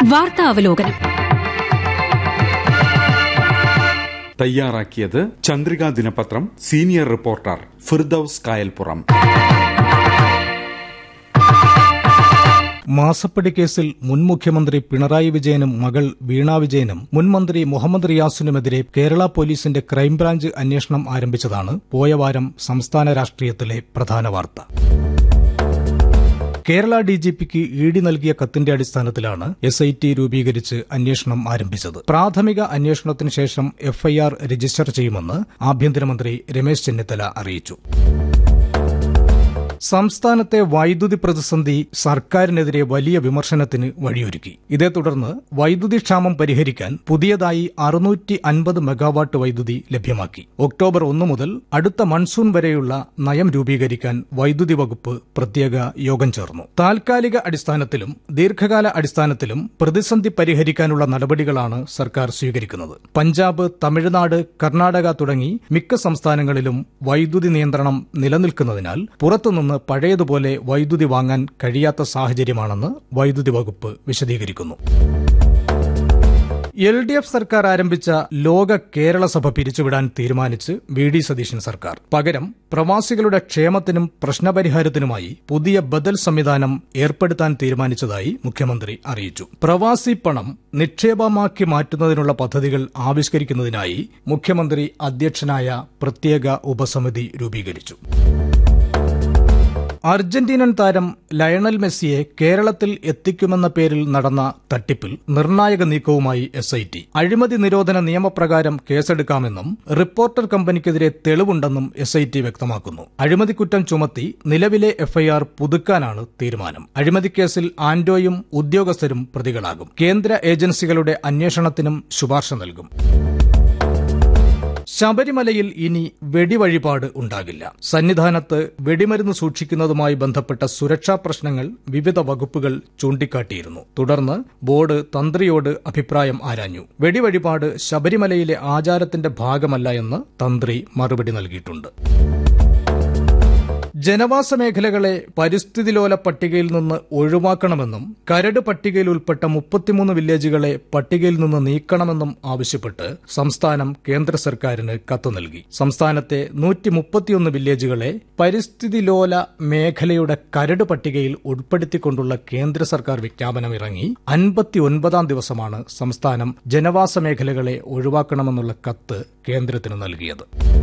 വാർത്താ അവലോകനം തയ്യാറാക്കിയത് ചന്ദ്രിക ദിനപത്രം സീനിയർ റിപ്പോർട്ടർ ഫിർദൌസ് കായൽപ്പുറം മാസപ്പടി കേസിൽ മുൻ മുഖ്യമന്ത്രി പിണറായി വിജയനും മകൾ വീണ വിജയനും മുൻ മന്ത്രി മുഹമ്മദ് റിയാസിനുമെതിരെ കേരള പോലീസിന്റെ ക്രൈംബ്രാഞ്ച് അന്വേഷണം ആരംഭിച്ചതാണ് പോയവാരം സംസ്ഥാന രാഷ്ട്രീയത്തിലെ പ്രധാന വാർത്ത കേരള ഡിജിപിക്ക് ഇ ഡി നൽകിയ കത്തിന്റെ അടിസ്ഥാനത്തിലാണ് എസ് ഐ ടി രൂപീകരിച്ച് അന്വേഷണം ആരംഭിച്ചത് പ്രാഥമിക അന്വേഷണത്തിന് ശേഷം എഫ്ഐആർ രജിസ്റ്റർ ചെയ്യുമെന്ന് ആഭ്യന്തരമന്ത്രി രമേശ് ചെന്നിത്തല അറിയിച്ചു സംസ്ഥാനത്തെ വൈദ്യുതി പ്രതിസന്ധി സർക്കാരിനെതിരെ വലിയ വിമർശനത്തിന് വഴിയൊരുക്കി ഇതേ തുടർന്ന് വൈദ്യുതി ക്ഷാമം പരിഹരിക്കാൻ പുതിയതായി അറുന്നൂറ്റി അൻപത് മെഗാവാട്ട് വൈദ്യുതി ലഭ്യമാക്കി ഒക്ടോബർ ഒന്ന് മുതൽ അടുത്ത മൺസൂൺ വരെയുള്ള നയം രൂപീകരിക്കാൻ വൈദ്യുതി വകുപ്പ് പ്രത്യേക യോഗം ചേർന്നു താൽക്കാലിക അടിസ്ഥാനത്തിലും ദീർഘകാല അടിസ്ഥാനത്തിലും പ്രതിസന്ധി പരിഹരിക്കാനുള്ള നടപടികളാണ് സർക്കാർ സ്വീകരിക്കുന്നത് പഞ്ചാബ് തമിഴ്നാട് കർണാടക തുടങ്ങി മിക്ക സംസ്ഥാനങ്ങളിലും വൈദ്യുതി നിയന്ത്രണം നിലനിൽക്കുന്നതിനാൽ പുറത്തുനിന്ന് പഴയതുപോലെ വൈദ്യുതി വാങ്ങാൻ കഴിയാത്ത സാഹചര്യമാണെന്ന് വൈദ്യുതി വകുപ്പ് വിശദീകരിക്കുന്നു എൽ ഡി എഫ് സർക്കാർ ആരംഭിച്ച ലോക കേരള സഭ പിരിച്ചുവിടാൻ തീരുമാനിച്ച് വി ഡി സതീശൻ സർക്കാർ പകരം പ്രവാസികളുടെ ക്ഷേമത്തിനും പ്രശ്നപരിഹാരത്തിനുമായി പുതിയ ബദൽ സംവിധാനം ഏർപ്പെടുത്താൻ തീരുമാനിച്ചതായി മുഖ്യമന്ത്രി അറിയിച്ചു പ്രവാസി പണം നിക്ഷേപമാക്കി മാറ്റുന്നതിനുള്ള പദ്ധതികൾ ആവിഷ്കരിക്കുന്നതിനായി മുഖ്യമന്ത്രി അധ്യക്ഷനായ പ്രത്യേക ഉപസമിതി രൂപീകരിച്ചു അർജന്റീനൻ താരം ലയണൽ മെസ്സിയെ കേരളത്തിൽ എത്തിക്കുമെന്ന പേരിൽ നടന്ന തട്ടിപ്പിൽ നിർണായക നീക്കവുമായി എസ് ഐ ടി അഴിമതി നിരോധന നിയമപ്രകാരം കേസെടുക്കാമെന്നും റിപ്പോർട്ടർ കമ്പനിക്കെതിരെ തെളിവുണ്ടെന്നും എസ് ഐ ടി വ്യക്തമാക്കുന്നു അഴിമതിക്കുറ്റം ചുമത്തി നിലവിലെ എഫ്ഐആർ പുതുക്കാനാണ് തീരുമാനം അഴിമതിക്കേസിൽ ആന്റോയും ഉദ്യോഗസ്ഥരും പ്രതികളാകും കേന്ദ്ര ഏജൻസികളുടെ അന്വേഷണത്തിനും ശുപാർശ നൽകും ശബരിമലയിൽ ഇനി വെടിവഴിപാട് ഉണ്ടാകില്ല സന്നിധാനത്ത് വെടിമരുന്ന് സൂക്ഷിക്കുന്നതുമായി ബന്ധപ്പെട്ട സുരക്ഷാ പ്രശ്നങ്ങൾ വിവിധ വകുപ്പുകൾ ചൂണ്ടിക്കാട്ടിയിരുന്നു തുടർന്ന് ബോർഡ് തന്ത്രിയോട് അഭിപ്രായം ആരാഞ്ഞു വെടിവഴിപാട് ശബരിമലയിലെ ആചാരത്തിന്റെ ഭാഗമല്ല എന്ന് തന്ത്രി മറുപടി നൽകിയിട്ടുണ്ട് ജനവാസ മേഖലകളെ പരിസ്ഥിതിലോല പട്ടികയിൽ നിന്ന് ഒഴിവാക്കണമെന്നും കരട് പട്ടികയിൽ ഉൾപ്പെട്ട മുപ്പത്തിമൂന്ന് വില്ലേജുകളെ പട്ടികയിൽ നിന്ന് നീക്കണമെന്നും ആവശ്യപ്പെട്ട് സംസ്ഥാനം കേന്ദ്ര സർക്കാരിന് കത്ത് നൽകി സംസ്ഥാനത്തെ നൂറ്റി മുപ്പത്തിയൊന്ന് വില്ലേജുകളെ പരിസ്ഥിതിലോല മേഖലയുടെ കരട് പട്ടികയിൽ ഉൾപ്പെടുത്തിക്കൊണ്ടുള്ള കേന്ദ്ര സർക്കാർ വിജ്ഞാപനം ഇറങ്ങി അൻപത്തിയൊൻപതാം ദിവസമാണ് സംസ്ഥാനം ജനവാസ മേഖലകളെ ഒഴിവാക്കണമെന്നുള്ള കത്ത് കേന്ദ്രത്തിന് നൽകിയത്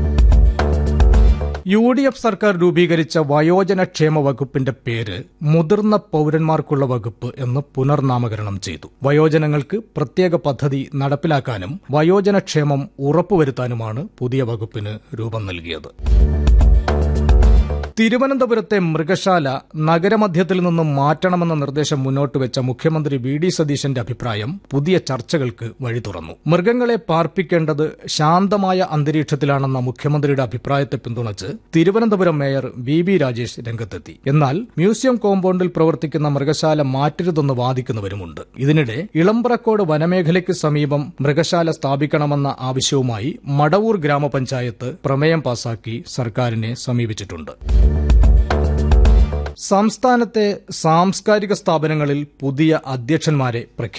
യു ഡി എഫ് സർക്കാർ രൂപീകരിച്ച വയോജനക്ഷേമ വകുപ്പിന്റെ പേര് മുതിർന്ന പൌരന്മാർക്കുള്ള വകുപ്പ് എന്ന് പുനർനാമകരണം ചെയ്തു വയോജനങ്ങൾക്ക് പ്രത്യേക പദ്ധതി നടപ്പിലാക്കാനും വയോജനക്ഷേമം ഉറപ്പുവരുത്താനുമാണ് പുതിയ വകുപ്പിന് രൂപം നൽകിയത് തിരുവനന്തപുരത്തെ മൃഗശാല നഗരമധ്യത്തിൽ നിന്നും മാറ്റണമെന്ന നിർദ്ദേശം മുന്നോട്ട് വെച്ച മുഖ്യമന്ത്രി വി ഡി സതീശന്റെ അഭിപ്രായം പുതിയ ചർച്ചകൾക്ക് വഴി തുറന്നു മൃഗങ്ങളെ പാർപ്പിക്കേണ്ടത് ശാന്തമായ അന്തരീക്ഷത്തിലാണെന്ന മുഖ്യമന്ത്രിയുടെ അഭിപ്രായത്തെ പിന്തുണച്ച് Thiruvananthapuram mayor V B Rajesh രംഗത്തെത്തി എന്നാൽ മ്യൂസിയം കോമ്പൗണ്ടിൽ പ്രവർത്തിക്കുന്ന മൃഗശാല മാറ്റരുതെന്ന് വാദിക്കുന്നവരുമുണ്ട് ഇതിനിടെ ഇളമ്പ്രക്കോട് വനമേഖലയ്ക്ക് സമീപം മൃഗശാല സ്ഥാപിക്കണമെന്ന ആവശ്യവുമായി മടവൂർ ഗ്രാമപഞ്ചായത്ത് പ്രമേയം പാസാക്കി സർക്കാരിനെ സമീപിച്ചിട്ടുണ്ട് സംസ്ഥാനത്തെ സാംസ്കാരിക സ്ഥാപനങ്ങളിൽ പുതിയ അധ്യക്ഷന്മാരെ പ്രഖ്യാപിച്ചു